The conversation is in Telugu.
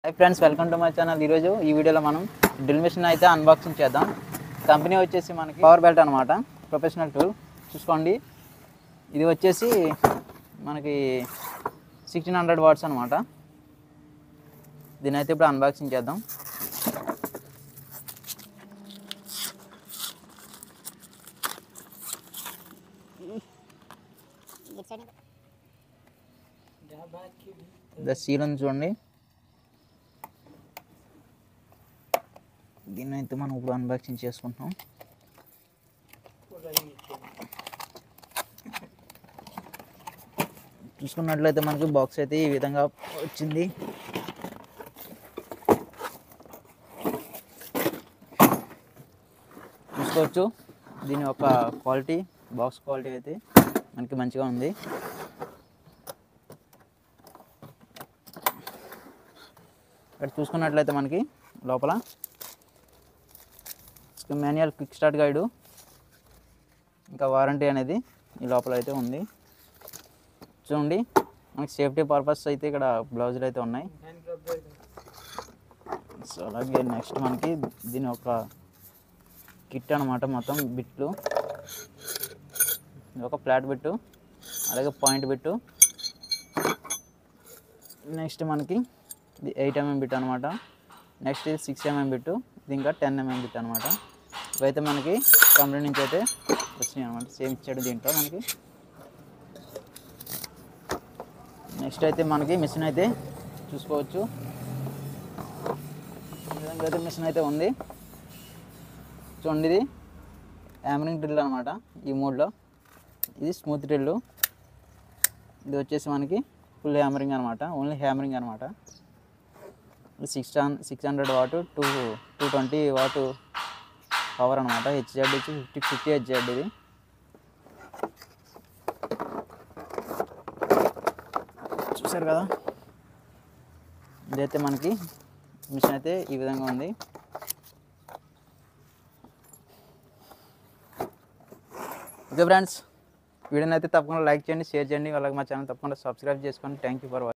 high friends welcome to my channel ఈరోజు ఈ వీడియోలో మనం డ్రిల్ మిషన్ అయితే అన్బాక్సింగ్ చేద్దాం కంపెనీ వచ్చేసి మనకి పవర్ బెల్ట్ అనమాట ప్రొఫెషనల్ టూల్ చూసుకోండి ఇది వచ్చేసి మనకి సిక్స్టీన్ హండ్రెడ్ వాట్స్ అనమాట దీని అయితే ఇప్పుడు అన్బాక్సింగ్ చేద్దాం ద సీల్ ఉంది చూడండి దీన్ని అయితే మనం ఇప్పుడు అన్బాక్సింగ్ చేసుకుంటున్నాం చూసుకున్నట్లయితే మనకి బాక్స్ అయితే ఈ విధంగా వచ్చింది చూసుకోవచ్చు దీని యొక్క క్వాలిటీ బాక్స్ క్వాలిటీ అయితే మనకి మంచిగా ఉంది ఇక్కడ చూసుకున్నట్లయితే మనకి లోపల మాన్యువల్ క్విక్ స్టార్ట్ గైడు ఇంకా వారంటీ అనేది ఈ లోపల అయితే ఉంది చూడండి మనకి సేఫ్టీ పర్పస్ అయితే ఇక్కడ బ్లౌజులు అయితే ఉన్నాయి సో అలాగే నెక్స్ట్ మనకి దీని ఒక కిట్ అనమాట మొత్తం బిట్లు ఇది ఒక ఫ్లాట్ బిట్టు అలాగే పాయింట్ బిట్టు నెక్స్ట్ మనకి ఇది ఎయిట్ ఎంఎం బిట్ అనమాట నెక్స్ట్ ఇది సిక్స్ ఎంఎం బిట్టు ఇది ఇంకా టెన్ ఎంఎం బిట్ అనమాట ఇవైతే మనకి కంపెనీ నుంచి అయితే వచ్చినాయి అనమాట సేమ్ ఇచ్చాడు దీంట్లో మనకి నెక్స్ట్ అయితే మనకి మిషన్ అయితే చూసుకోవచ్చు ఈ విధంగా అయితే మిషన్ అయితే ఉంది చూడండి ఇది హ్యామరింగ్ డ్రిల్ అనమాట ఈ మోడ్లో ఇది స్మూత్ డ్రిల్ ఇది వచ్చేసి మనకి ఫుల్ హ్యామరింగ్ అనమాట ఓన్లీ హ్యామరింగ్ అనమాట six six hundred watt two two twenty watt power అనమాట హెచ్జెడ్ వచ్చి ఫిఫ్టీ ఫిఫ్టీ హెచ్జెడ్ ఇది చూసారు కదా ఇదైతే మనకి మిషన్ అయితే ఈ విధంగా ఉంది ఓకే ఫ్రెండ్స్ వీడియోని అయితే తప్పకుండా లైక్ చేయండి షేర్ చేయండి అలాగే మా ఛానల్ తప్పకుండా సబ్స్క్రైబ్ చేసుకోండి థ్యాంక్ యూ ఫర్ వాచింగ్